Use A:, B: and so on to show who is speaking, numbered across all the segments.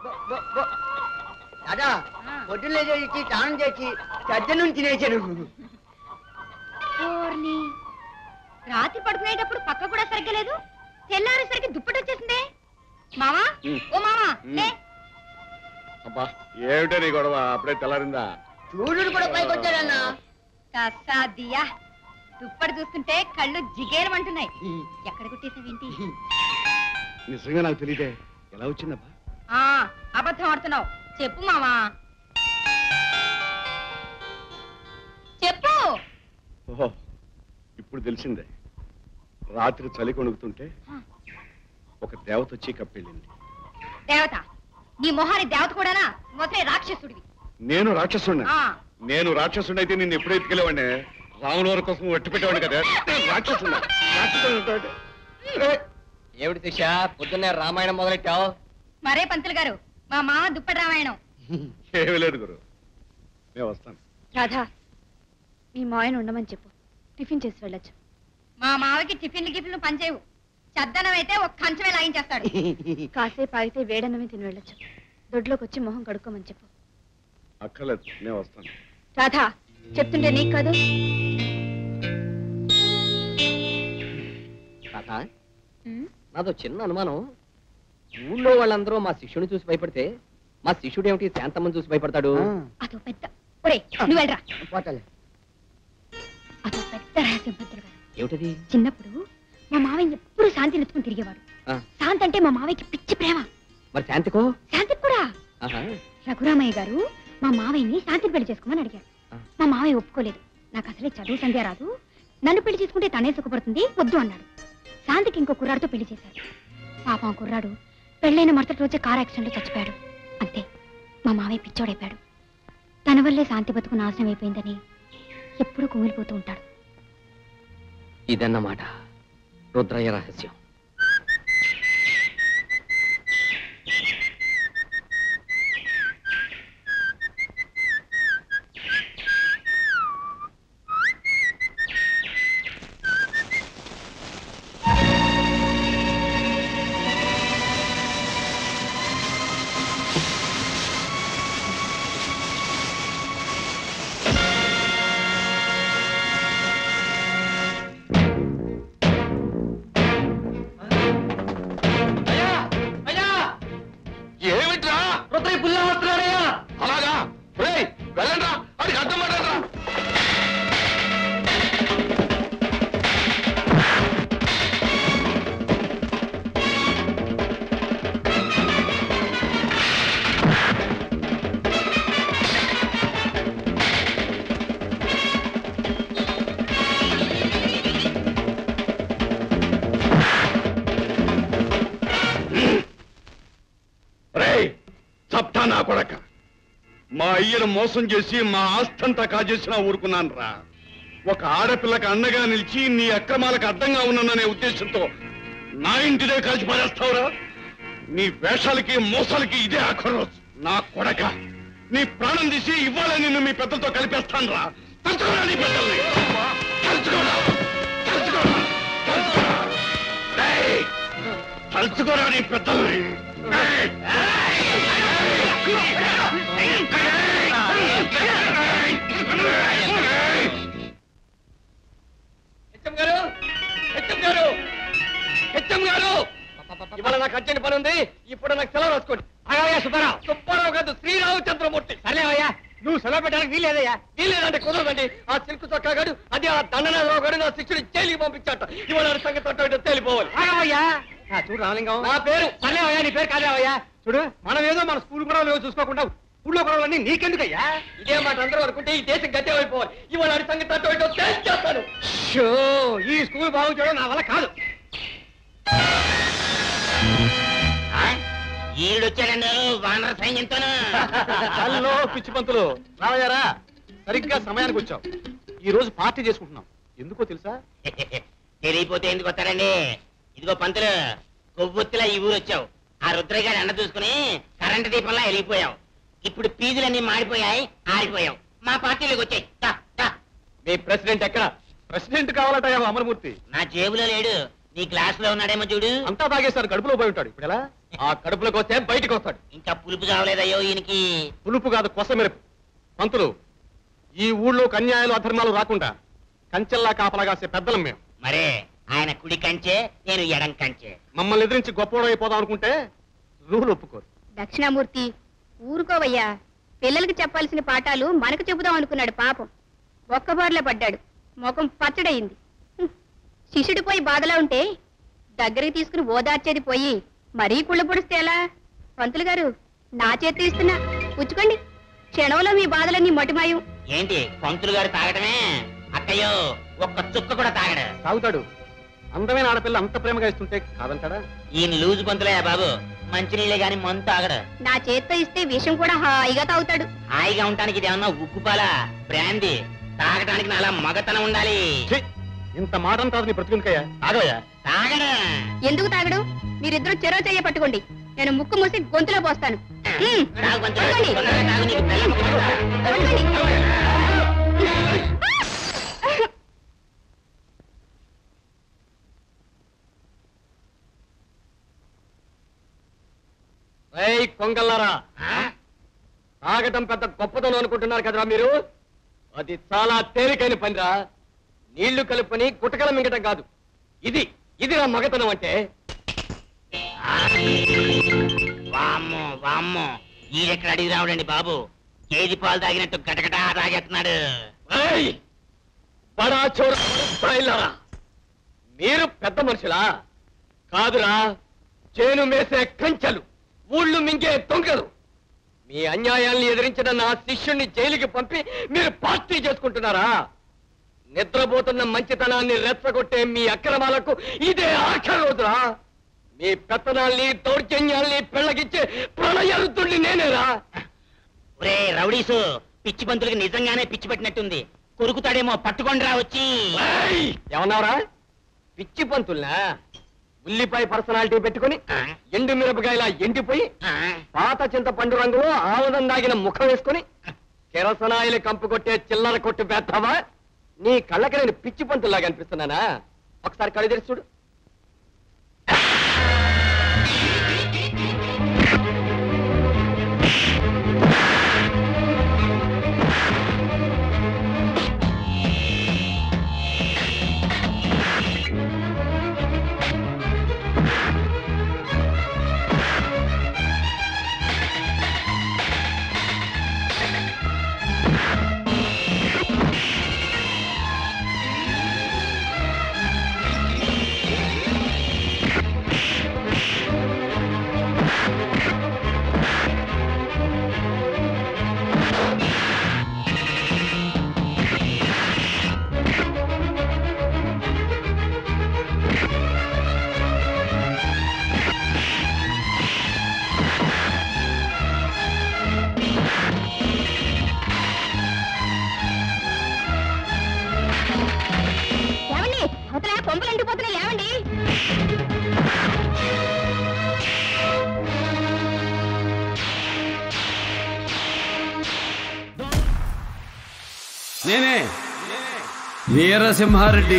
A: దాదా పొద్దున్న లేచి స్నానం చేసి సజ్జ నుంచి తినేసాను
B: ఓర్ని రాత్రి పడుకునేటప్పుడు పక్క కూడా సరిగ్గా లేదు తెల్లారేసరికి దుప్పటి వచ్చేసిందే మావా
C: ఉమ్.
B: ఓ మావా
C: ఉమ్.
B: లే
C: అబ్బా ఏమిటో నీ గొడవ అప్పుడే తెల్లారిందా
A: సూర్యుడు కూడా పైకి వచ్చాడన్నా
B: కసాదియా దుప్పటి చూస్తుంటే కళ్ళు జిగేరమంటున్నాయి ఎక్కడ కుట్టేసావేంటి
C: నిజంగా నాకు తెలియదే ఎలా వచ్చిందబ్బా
B: ఆ అబద్ధం ఆడుతున్నావు చెప్పు మావా చెప్పు
C: ఓహో ఇప్పుడు తెలిసిందే రాత్రి చలి కొనుకుతుంటే ఒక దేవత వచ్చి కప్పెళ్ళింది
B: దేవత నీ మొహాని దేవత కూడానా మొదలే రాక్షసుడివి
C: నేను రాక్షసుడిని
B: ఆ
C: నేను రాక్షసుడిని అయితే నిన్ను ఎప్పుడు ఎత్తుకెళ్ళేవాడిని రాముల వారి కోసం వట్టి పెట్టేవాడిని కదా నేను రాక్షసుడిని రాక్షసుడిని ఉంటాడు. ఏ,
D: ఏమిటి దిశ పొద్దున్నే రామాయణం మొదలెట్టావు
B: మరే పంతులు గారు మా మామ దుప్పటి రామాయణం
C: ఏమీ లేదు గురు నేను వస్తాను
E: రాధా మీ మాయను ఉండమని చెప్పు టిఫిన్ చేసి వెళ్ళొచ్చు
B: మా మావకి టిఫిన్లు గిఫిన్లు పనిచేయవు చద్దనం అయితే ఒక కంచమే లాగించేస్తాడు
E: కాసేపు ఆగితే వేడన్నమే తిని వెళ్ళొచ్చు దొడ్లోకి వచ్చి మొహం కడుక్కోమని చెప్పు
C: అక్కర్లేదు నేను వస్తాను
E: రాధా చెప్తుంటే నీకు కాదు
D: తాత నాదో చిన్న అనుమానం ఊళ్ళో వాళ్ళందరూ మా శిష్యుని చూసి భయపడితే మా శిష్యుడు ఏమిటి శాంతమ్మని చూసి భయపడతాడు
B: అదో పెద్ద ఒరే నువ్వు వెళ్ళరా
A: పోతాలే
B: అదో పెద్ద రహస్యం పంతులు గారు
D: ఏమిటది
B: చిన్నప్పుడు మా మావయ్య ఎప్పుడు శాంతి నెత్తుకుని తిరిగేవాడు
D: ఆ.
B: శాంతి అంటే మా మావయ్యకి పిచ్చి ప్రేమ
D: మరి శాంతికో
B: శాంతికి కూడా
D: ఆహా
B: రఘురామయ్య గారు మా మావయ్యని శాంతిని పెళ్లి చేసుకోమని అడిగారు
D: ఆ.
B: మా మావయ్య ఒప్పుకోలేదు నాకు అసలే చదువు సంధ్య రాదు నన్ను పెళ్లి చేసుకుంటే తనే సుఖపడుతుంది వద్దు అన్నాడు శాంతికి ఇంకో కుర్రాడితో పెళ్లి చేశారు పాపం ఆ కుర్రాడు పెళ్ళైన మరుసటి రోజే కార్ యాక్సిడెంట్ లో చచ్చిపోయాడు అంతే మా మావయ్య పిచ్చోడైపోయాడు తన వల్లే శాంతి బతుకు నాశనం అయిపోయిందని ఎప్పుడూ కుమిలిపోతూ ఉంటాడు
D: ఇదన్నమాట రుద్రయ్య రహస్యం
C: ఏమిట్రా
D: రుద్రయ్య పుల్ల వస్తున్నాడయ్యా
C: అలాగా రేయ్, వెళ్ళండ్రా అది అర్థం పడరా రేయ్ చప్టా నా కొడక మా అయ్యను మోసం చేసి మా ఆస్తంతా కాజేసినా ఊరుకున్నాను రా ఒక ఆడపిల్లకి అండగా నిలిచి నీ అక్రమాలకు అడ్డంగా ఉన్నాననే ఉద్దేశంతో నా ఇంటిదే కలిసి పడేస్తావురా నీ వేషాలకి మోసాలకి ఇదే ఆఖరు రోజు. నా కొడక నీ ప్రాణం తీసి ఇవాళ నిన్ను మీ పెద్దలతో కలిపేస్తాను రా తలుచుకోరా నీ పెద్దల్ని తలుచుకోరా తలుచుకోరా తలుచుకోరా రేయ్, తలుచుకోరా నీ పెద్దల్ని రేయ్.
D: హెచ్ఎం గారు హెచ్ఎం గారు హెచ్ఎం గారు ఇవాళ నాకు అర్జెంట్ పని ఉంది ఇప్పుడు నాకు సెలవు రాసుకోండి అలాగే సుబ్బారావు సుబ్బారావు కాదు శ్రీరామచంద్రమూర్తి సర్లేవయ్యా నువ్వు సెలవు పెట్టడానికి వీలేదయ్యా వీలేదంటే కుదరదండి ఆ సిల్క్ చొక్కా గాడు అది ఆ దండనాథరావు గాడు నా శిక్షుడు జైలుకి పంపించాట ఇవాళ వాడి సంగతి తట్టు తేలిపోవాలి
F: ఆగవయ్యా ఆ, చూడు రామలింగం
D: నా పేరు
F: సర్లేవయ్యా నీ పేరు కాదేవయ్యా చూడు మనం ఏదో మన స్కూల్ కూడా లేవో చూసుకోకుండా ఊళ్ళో గొడవలన్నీ నీకెందుకయ్యా
D: ఇదే మాట అందరూ అనుకుంటే ఈ దేశం గడ్డే అయిపోవాలి ఇవాళ వాడి సంగతి తట్టు చేస్తాను
F: షో ఈ స్కూల్ బాగు చేయడం నా వల్ల కాదు
A: ఈడొచ్చాడండి వానర సైన్యంతోను
F: హలో పిచ్చి పంతులు రావయ్యారా సరిగ్గా సమయానికి వచ్చావు ఈ రోజు పార్టీ చేసుకుంటున్నాం ఎందుకో తెలుసా
A: తెలియపోతే ఎందుకు వస్తారండి ఇదిగో పంతులు కొవ్వొత్తిలా ఈ ఊరు వచ్చావు ఆ రుద్రగారి అండ చూసుకుని కరెంటు దీపంలా వెళ్ళిపోయావు ఇప్పుడు పీజులన్నీ మాడిపోయాయి ఆరిపోయావు మా పార్టీలోకి వచ్చాయి దా, దా.
F: మీ ప్రెసిడెంట్ ఎక్కడ ప్రెసిడెంట్ కావాలట అమరమూర్తి
A: నా జేబులో లేడు నీ గ్లాస్ లో ఉన్నాడేమో చూడు
F: అంతా తాగేశారు కడుపులో పోయి ఉంటాడు ఇప్పుడు ఎలా
D: ఆ కడుపులోకి వస్తే బయటికి వస్తాడు
A: ఇంకా పులుపు చావలేదయ్యో ఈయనకి
F: పులుపు కాదు కొసమెరుపు పంతులు ఈ ఊళ్ళో అన్యాయాలు అధర్మాలు రాకుండా కంచెల్లా కాపలా కాసే పెద్దలం మేము
A: మరే ఆయన కుడి కంచే నేను ఎడం కంచే
F: మమ్మల్ని ఎదిరించి గొప్పవాడు అయిపోదాం అనుకుంటే రూలు ఒప్పుకోరు
E: దక్షిణామూర్తి ఊరుకోవయ్యా పిల్లలకి చెప్పాల్సిన పాఠాలు మనకు చెబుదాం అనుకున్నాడు పాపం ఒక్కబార్లో పడ్డాడు ముఖం పచ్చడయింది హ్మ్. శిష్యుడు పోయి బాధలో ఉంటే దగ్గరికి తీసుకుని ఓదార్చేది పోయి మరీ కుళ్ళ పొడిస్తే ఎలా పంతులు గారు నా చేతి ఇస్తున్నా పుచ్చుకోండి క్షణంలో మీ బాధలన్నీ మటిమాయం
A: ఏంటి పంతులు గారు తాగటమే అక్కయ్యో ఒక్క చుక్క కూడా తాగడు
F: తాగుతాడు అందమైన ఆడపిల్ల అంత ప్రేమగా ఇస్తుంటే కాదంటాడా
A: ఈయన లూజు పంతులయ్యా బాబు మంచినీళ్ళే గాని మందు తాగడు
E: నా చేత్తో ఇస్తే విషం కూడా హాయిగా తాగుతాడు
A: హాయిగా ఉండటానికి ఇదేమన్నా ఉక్కుపాల బ్రాంది తాగటానికి నాలా మగతనం ఉండాలి
F: ఛీ! ఇంత మాట అంటారు నీ బ్రతుకునికయ్యా తాగవయ్యా
A: తాగడు
E: ఎందుకు తాగడు మీరిద్దరూ చెరో చెయ్య పట్టుకోండి నేను ముక్కు మూసి గొంతులో పోస్తాను హ్మ్.
A: తాగు పంతులు
E: పట్టుకోండి.
A: తొందరగా తాగు, నీకు బెల్లం ముక్క పెడతా.
E: పట్టుకోండి.
D: రేయ్ కొంగల్లారా
A: ఆ?
D: తాగటం పెద్ద గొప్పతనం అనుకుంటున్నారు కదరా మీరు అది చాలా తేలికైన పనిరా నీళ్లు కలుపుకొని గుటకల మింగటం కాదు ఇది ఇది నా మగతనం అంటే
A: ఆ? వామ్మో వామ్మో ఈడెక్కడ అడిగి రావడండి బాబు కేజీ పాలు తాగినట్టు గటగటా తాగేస్తున్నాడు
D: ఏయ్! బడా చోర బయలురా మీరు పెద్ద మనుషులా కాదురా చేను మేసే కంచెలు ఊళ్ళు మింగే దొంగలు మీ అన్యాయాల్ని ఎదిరించిన నా శిష్యుణ్ణి జైలుకి పంపి మీరు పార్టీ చేసుకుంటున్నారా నిద్రపోతున్న మంచితనాన్ని రెచ్చగొట్టే మీ అక్రమాలకు ఇదే ఆఖరి రోజురా మీ పెత్తనాల్ని దౌర్జన్యాల్ని పెళ్లగిచ్చే ప్రళయరుద్దుణ్ణి నేనేరా
A: ఒరే రౌడీసు పిచ్చి పంతులకి నిజంగానే పిచ్చి పెట్టినట్టుంది కొరుకుతాడేమో పట్టుకొని రా వచ్చి
D: ఏయ్! ఏమన్నావురా పిచ్చి పంతుల్నా ఉల్లిపాయ పర్సనాలిటీ పెట్టుకుని
A: ఆ?
D: ఎండు మిరపకాయలా ఎండిపోయి
A: ఆ?
D: పాత చింతపండు రంగులో ఆవదం దాగిన ముఖం వేసుకుని కెరసనాయిలు కంపు కొట్టే చిల్లర కొట్టు పెద్దావా నీ కళ్ళకి నేను పిచ్చి పంతుల్లాగా అనిపిస్తున్నానా ఒకసారి కళ్ళు తెరిచి చూడు
E: లేవండి అవతల కొంపలు అంటిపోతున్నాయి లేవండి
G: నేనే వీరసింహారెడ్డి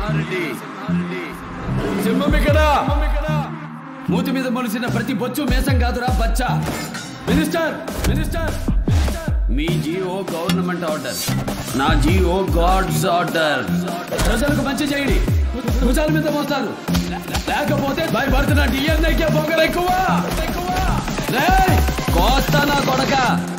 G: సింహం ఇక్కడ మూతి మీద మొలిసిన ప్రతి బొచ్చు మేసం కాదురా బచ్చా మినిస్టర్ మినిస్టర్ మీ జిఓ గవర్నమెంట్ ఆర్డర్ నా జిఓ గాడ్స్ ఆర్డర్ ప్రజలకు మంచి చేయండి భుజాల మీద మోస్తారు లేకపోతే భయపడుతున్న డిఎన్ఐకే పొగలు ఎక్కువ రేయ్, కోస్తా నా కొడక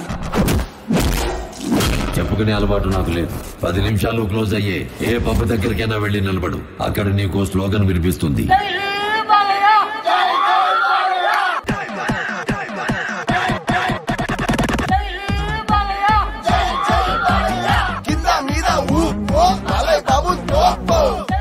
H: చెప్పుకునే అలవాటు నాకు లేదు పది నిమిషాలు క్లోజ్ అయ్యే ఏ పబ్బు దగ్గరికైనా వెళ్ళి నిలబడు అక్కడ నీకు స్లోగన్ వినిపిస్తుంది
I: కింద మీద ఊపో అలై బాబు తోపో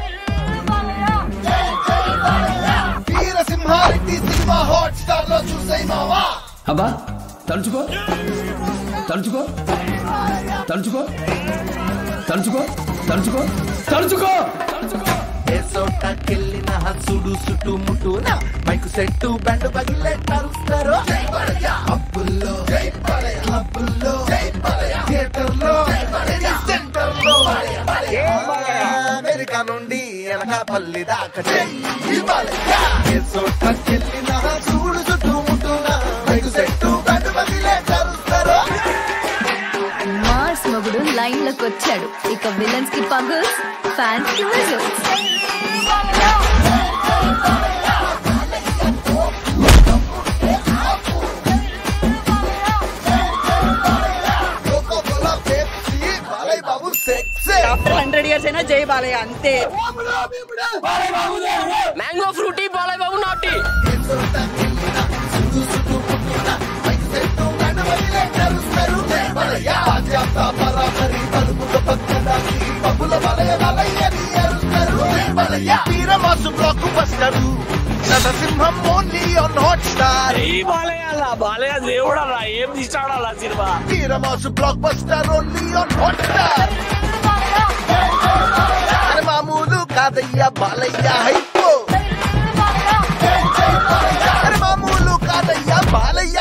I: వీరసింహారెడ్డి సినిమా హాట్ స్టార్ లో చూసే మావా
G: అబ్బా తలుచుకో తలుచుకో తలుచుకో తలుచుకో తలుచుకో తలుచుకో
I: ఏసోటకెళ్ళిన హసుడు సుటు ముట్టున మైకు సెట్టు బెండ్ పగిలే తరుస్తారు అప్పుల్లో క్లబ్బుల్లో థియేటర్లో సెంటర్ లో అమెరికా నుండి ఎనకాపల్లి దాకా ఏసోటకెళ్ళిన హసుడు సుటు
J: లైన్ లోకి వచ్చాడు ఇక విలన్స్ కి పగుల్స్ ఫ్యాన్స్ కి విజిల్స్
K: ఆఫ్టర్ హండ్రెడ్ ఇయర్స్ అయినా జై బాలయ్య అంతే
L: మ్యాంగో ఫ్రూటీ బాలయ్య బాబు నాటి
I: వీరమాసు blockbuster Narasimham only on Hotstar
L: Balayya Balayya దేవుడరా ఏం తీసాడా సినిమా
I: వీరమాసు blockbuster only on Hotstar అరే మామూలు కాదయ్యా బాలయ్య హైపో అరే మామూలు కాదయ్యా బాలయ్య